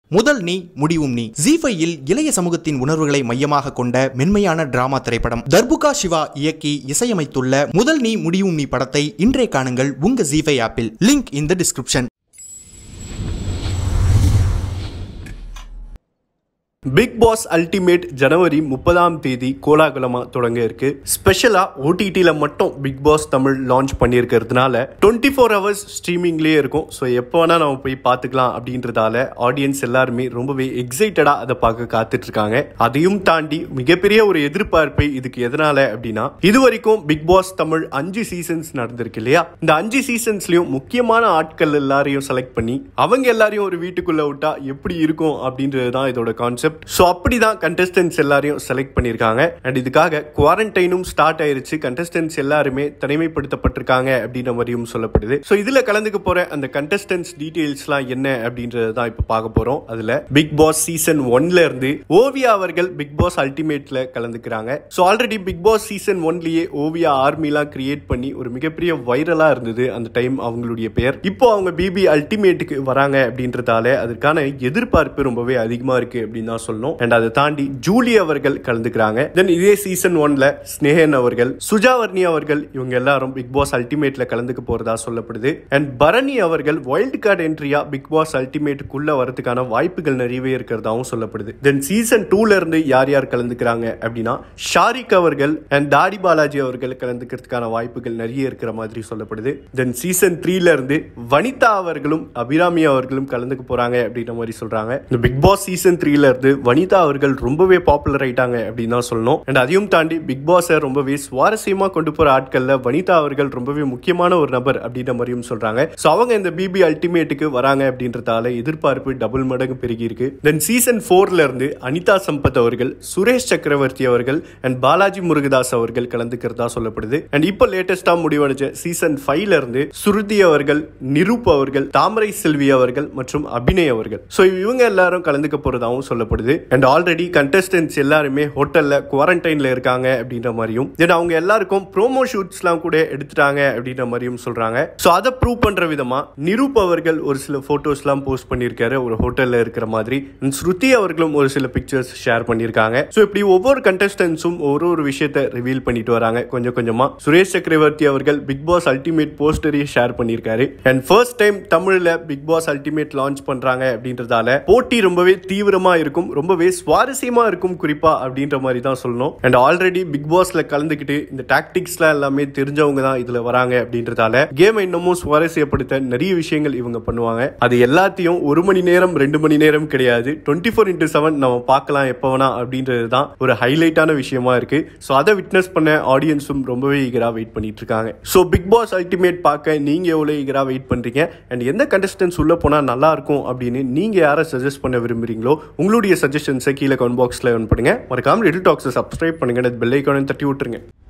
முதல் நீ முடிவும் நீ ஜீஃபையில் இளைய சமூகத்தின் உணர்வுகளை மையமாக கொண்ட மென்மையான டிராமா திரைப்படம் தர்புகா சிவா இயக்கி இசையமைத்துள்ள முதல் நீ முடிவும் நீ படத்தை இன்றைய காணுங்கள் உங்க ஜீஃபை ஆப்பில் link in the description Bigg Boss ultimate ஜனவரி முப்பதாம் தேதி கோலாகலமா தொடங்க இருக்கு ஸ்பெஷலா ஓடிடியில் மட்டும் பிக் பாஸ் தமிழ் லான்ச் பண்ணியிருக்கிறதுனால டுவெண்ட்டி ஃபோர் ஹவர்ஸ் ஸ்ட்ரீமிங்லேயே இருக்கும் ஸோ எப்போ வேணா நம்ம போய் பார்த்துக்கலாம் அப்படின்றதால ஆடியன்ஸ் எல்லாருமே ரொம்பவே எக்ஸைட்டடா அதை பார்க்க காத்துட்டு இருக்காங்க அதையும் தாண்டி மிகப்பெரிய ஒரு எதிர்பார்ப்பை இதுக்கு எதனால அப்படின்னா இது வரைக்கும் பிக் பாஸ் தமிழ் அஞ்சு சீசன்ஸ் நடந்திருக்கு இல்லையா இந்த அஞ்சு சீசன்ஸ்லயும் முக்கியமான ஆட்கள் எல்லாரையும் செலக்ட் பண்ணி அவங்க எல்லாரையும் ஒரு வீட்டுக்குள்ள விட்டா எப்படி இருக்கும் அப்படின்றது தான் இதோட கான்செப்ட் ஸோ அப்படிதான் கண்டஸ்டன்ஸ் எல்லாரையும் செலக்ட் பண்ணியிருக்காங்க அண்ட் இதுக்காக குவாரண்டைனும் ஸ்டார்ட் ஆயிருச்சு கண்டஸ்டன்ஸ் எல்லாருமே தனிமைப்படுத்தப்பட்டிருக்காங்க அப்படின்ற மாதிரியும் சொல்லப்படுது ஸோ இதுல கலந்துக்க போற அந்த கண்டஸ்டன்ஸ் டீடைல்ஸ்லாம் என்ன அப்படின்றது தான் இப்போ பார்க்க போறோம் அதுல பிக் பாஸ் சீசன் ஒன்ல இருந்து ஓவியா அவர்கள் பிக் பாஸ் அல்டிமேட்ல கலந்துக்கிறாங்க so already Bigg Boss season ஒன்லயே ஓவியா ஆர்மிலாம் கிரியேட் பண்ணி ஒரு மிகப்பெரிய வைரலா இருந்தது அந்த டைம் அவங்களுடைய பெயர் இப்போ அவங்க பிபி அல்டிமேட்டுக்கு வராங்க அப்படின்றதால அதற்கான எதிர்பார்ப்பு ரொம்பவே அதிகமா இருக்கு அப்படின்னு தான் சொல்லணும் அண்ட் அதை தாண்டி ஜூலி அவர்கள் கலந்துக்கிறாங்க தென் இதே சீசன் ஒன்ல ஸ்னேகன் அவர்கள் சுஜாவர்ணி அவர்கள் இவங்க எல்லாரும் பிக் பாஸ் அல்டிமேட்ல கலந்துக்க போறதா சொல்லப்படுது அண்ட் பரணி அவர்கள் வைல்டு கார்டு என்ட்ரியா பிக் பாஸ் அல்டிமேட்டுக்குள்ள வரதுக்கான வாய்ப்புகள் நிறையவே இருக்கிறதாவும் சொல்லப்படுது தென் சீசன் டூல இருந்து யார் யார் கலந்துக்கிறாங்க அப்படின்னா ஷாரிக் அவர்கள் அண்ட் தாடி பாலாஜி அவர்கள் கலந்துக்கிறதுக்கான வாய்ப்புகள் நிறைய இருக்கிற மாதிரி சொல்லப்படுது தென் சீசன் த்ரீல இருந்து வனிதா அவர்களும் அபிராமி அவர்களும் கலந்துக்க போறாங்க அப்படின்ற மாதிரி சொல்றாங்க இந்த பிக் பாஸ் சீசன் த்ரீல இருந்து வனிதா அவர்கள் ரொம்பவே பாப்புலர் ஆயிட்டாங்க அப்படின்னு தான் சொல்லணும் அண்ட் அதையும் தாண்டி பிக் பாஸை ரொம்பவே சுவாரஸ்யமா கொண்டு போற ஆட்கள்ல வனிதா அவர்கள் ரொம்பவே முக்கியமான ஒரு நபர் அப்படின்ற மாதிரியும் சொல்றாங்க ஸோ அவங்க இந்த பிபி அல்டிமேட்டுக்கு வராங்க அப்படின்றதால எதிர்பார்ப்பு டபுள் மடங்கு பெருகி இருக்கு தென் சீசன் ஃபோர்ல இருந்து அனிதா சம்பத் அவர்கள் சுரேஷ் சக்கரவர்த்தி அவர்கள் அண்ட் பாலாஜி முருகதாஸ் அவர்கள் கலந்துக்கிறதா சொல்லப்படுது அண்ட் இப்போ லேட்டஸ்டா முடிவடைஞ்ச சீசன் ஃபைவ்ல இருந்து சுருதி அவர்கள் நிரூப் அவர்கள் தாமரை செல்வி அவர்கள் மற்றும் அபிநய் அவர்கள் ஸோ இவங்க எல்லாரும் கலந்துக்க போறதாகவும் சொல்லப்படுது அண்ட் ஆல்ரெடி கண்டஸ்டன்ஸ் எல்லாருமே ஹோட்டல்ல குவாரண்டைன்ல இருக்காங்க அப்படின்ற மாதிரியும் தென் அவங்க எல்லாருக்கும் ப்ரோமோ ஷூட்ஸ்லாம் கூட எடுத்துட்டாங்க அப்படின்ற மாதிரியும் சொல்றாங்க ஸோ அதை ப்ரூவ் பண்ற விதமா நிரூப் அவர்கள் ஒரு சில போட்டோஸ்லாம் போஸ்ட் பண்ணியிருக்காரு ஒரு ஹோட்டல்ல இருக்கிற மாதிரி And ஸ்ருதி அவர்களும் ஒரு சில பிக்சர்ஸ் ஷேர் பண்ணியிருக்காங்க ஸோ இப்படி ஒவ்வொரு கண்டஸ்டன்ஸும் ஒரு ஒரு விஷயத்தை ரிவீல் பண்ணிட்டு வராங்க கொஞ்சம் கொஞ்சமா சுரேஷ் சக்கரவர்த்தி அவர்கள் பிக் பாஸ் அல்டிமேட் போஸ்டரையே ஷேர் பண்ணியிருக்காரு அண்ட் ஃபர்ஸ்ட் டைம் தமிழ்ல பிக் பாஸ் அல்டிமேட் லான்ச் பண்றாங்க அப்படின்றதால போட்டி ரொம்பவே தீவிரமா இருக்கும் ரொம்பவே சுவாரஸ்யமா இருக்கும் குறிப்பா அப்படின்ற மாதிரி தான் சொல்லணும் அண்ட் ஆல்ரெடி பிக் பாஸ்ல கலந்துக்கிட்டு இந்த டாக்டிக்ஸ்லாம் எல்லாமே தெரிஞ்சவங்க தான் இதுல வராங்க அப்படின்றதால கேமை இன்னமும் சுவாரஸ்யப்படுத்த நிறைய விஷயங்கள் இவங்க பண்ணுவாங்க அது எல்லாத்தையும் ஒரு மணி நேரம் ரெண்டு மணி நேரம் கிடையாது டுவெண்ட்டி ஃபோர் இன்டூ செவன் நம்ம பார்க்கலாம் எப்போ வேணா அப்படின்றது தான் ஒரு ஹைலைட்டான விஷயமா இருக்கு ஸோ அதை விட்னஸ் பண்ண ஆடியன்ஸும் ரொம்பவே ஈகரா வெயிட் பண்ணிட்டு இருக்காங்க ஸோ பிக் பாஸ் அல்டிமேட் பார்க்க நீங்க எவ்வளவு ஈகரா வெயிட் பண்றீங்க அண்ட் எந்த கண்டஸ்டன்ஸ் உள்ள போனா நல்லா இருக்கும் அப்படின்னு நீங்க யாரை சஜஸ்ட் பண்ண விரும்புறீங்களோ உங்களுடைய சஜஷன்ஸை கீழே கமெண்ட் பாக்ஸ்ல பண்ணுங்க மறக்காம லிட்டில் டாக்ஸை சப்ஸ்கிரைப் பண்ணுங்க பெல் ஐக்கானை தட்டி விட்டுருங்க